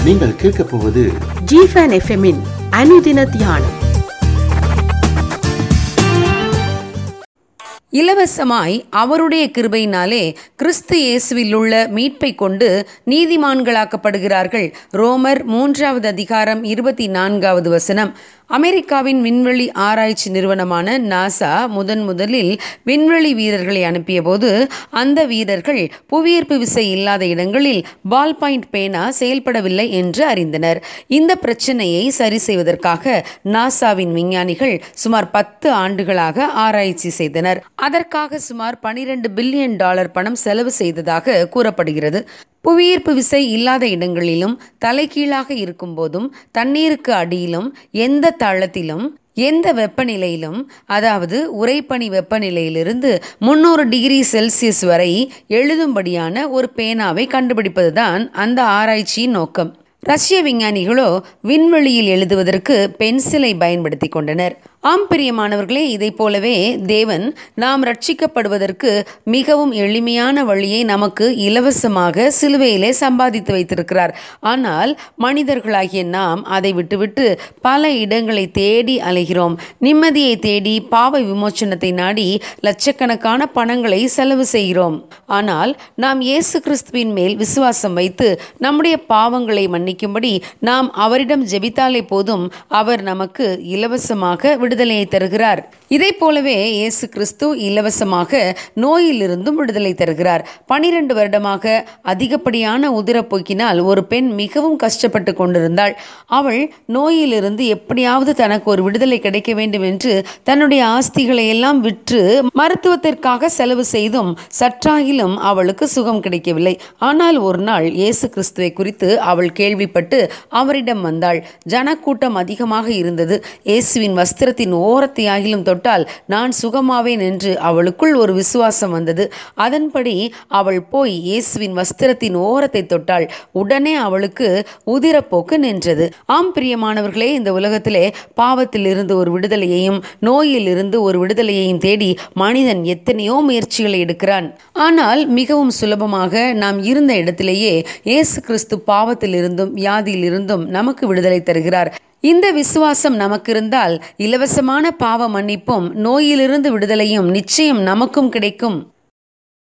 நீங்கள் கேட்கப் போவது ஜிஃபன் எஃப்எம்மின் அனுதின தியானம் இலவசமாய் அவருடைய கிருபையினாலே கிறிஸ்து இயேசுவில் உள்ள மீட்பை கொண்டு நீதிமான்களாக்கப்படுகிறார்கள் ரோமர் மூன்றாவது அதிகாரம் இருபத்தி நான்காவது வசனம் அமெரிக்காவின் விண்வெளி ஆராய்ச்சி நிறுவனமான நாசா முதன் முதலில் விண்வெளி வீரர்களை அனுப்பியபோது அந்த வீரர்கள் புவியீர்ப்பு விசை இல்லாத இடங்களில் பால் பாயிண்ட் பேனா செயல்படவில்லை என்று அறிந்தனர் இந்த பிரச்சனையை சரி செய்வதற்காக நாசாவின் விஞ்ஞானிகள் சுமார் பத்து ஆண்டுகளாக ஆராய்ச்சி செய்தனர் அதற்காக சுமார் பனிரெண்டு பில்லியன் டாலர் பணம் செலவு செய்ததாக கூறப்படுகிறது புவியீர்ப்பு விசை இல்லாத இடங்களிலும் தலைகீழாக இருக்கும்போதும் தண்ணீருக்கு அடியிலும் எந்த தளத்திலும் எந்த வெப்பநிலையிலும் அதாவது உறைபனி வெப்பநிலையிலிருந்து முன்னூறு டிகிரி செல்சியஸ் வரை எழுதும்படியான ஒரு பேனாவை கண்டுபிடிப்பதுதான் அந்த ஆராய்ச்சியின் நோக்கம் ரஷ்ய விஞ்ஞானிகளோ விண்வெளியில் எழுதுவதற்கு பென்சிலை பயன்படுத்தி கொண்டனர் ஆம் பிரியமானவர்களே இதை போலவே தேவன் நாம் ரட்சிக்கப்படுவதற்கு மிகவும் எளிமையான வழியை நமக்கு இலவசமாக சிலுவையிலே சம்பாதித்து வைத்திருக்கிறார் ஆனால் மனிதர்களாகிய நாம் அதை விட்டுவிட்டு பல இடங்களை தேடி அலைகிறோம் நிம்மதியை தேடி பாவ விமோச்சனத்தை நாடி லட்சக்கணக்கான பணங்களை செலவு செய்கிறோம் ஆனால் நாம் இயேசு கிறிஸ்துவின் மேல் விசுவாசம் வைத்து நம்முடைய பாவங்களை மன்னிக்கும்படி நாம் அவரிடம் ஜெபித்தாலே போதும் அவர் நமக்கு இலவசமாக விடுதலையை தருகிறார் இதை போலவே இயேசு கிறிஸ்து இலவசமாக நோயிலிருந்தும் விடுதலை தருகிறார் பனிரெண்டு வருடமாக அதிகப்படியான உதிரப்போக்கினால் ஒரு பெண் மிகவும் கஷ்டப்பட்டு கொண்டிருந்தாள் அவள் நோயிலிருந்து எப்படியாவது தனக்கு ஒரு விடுதலை கிடைக்க வேண்டும் என்று தன்னுடைய ஆஸ்திகளை எல்லாம் விற்று மருத்துவத்திற்காக செலவு செய்தும் சற்றாகிலும் அவளுக்கு சுகம் கிடைக்கவில்லை ஆனால் ஒரு நாள் இயேசு கிறிஸ்துவை குறித்து அவள் கேள்விப்பட்டு அவரிடம் வந்தாள் ஜனக்கூட்டம் அதிகமாக இருந்தது இயேசுவின் வஸ்திரத்தின் ஓரத்தையாகிலும் தொட்டால் நான் சுகமாவேன் என்று அவளுக்குள் ஒரு விசுவாசம் வந்தது அதன்படி அவள் போய் இயேசுவின் வஸ்திரத்தின் ஓரத்தை தொட்டாள் உடனே அவளுக்கு உதிரப்போக்கு நின்றது ஆம் பிரியமானவர்களே இந்த உலகத்திலே பாவத்தில் இருந்து ஒரு விடுதலையையும் நோயில் இருந்து ஒரு விடுதலையையும் தேடி மனிதன் எத்தனையோ முயற்சிகளை எடுக்கிறான் ஆனால் மிகவும் சுலபமாக நாம் இருந்த இடத்திலேயே இயேசு கிறிஸ்து பாவத்தில் இருந்தும் வியாதியில் இருந்தும் நமக்கு விடுதலை தருகிறார் இந்த விசுவாசம் நமக்கு இருந்தால் இலவசமான பாவ மன்னிப்பும் நோயிலிருந்து விடுதலையும் நிச்சயம் நமக்கும் கிடைக்கும்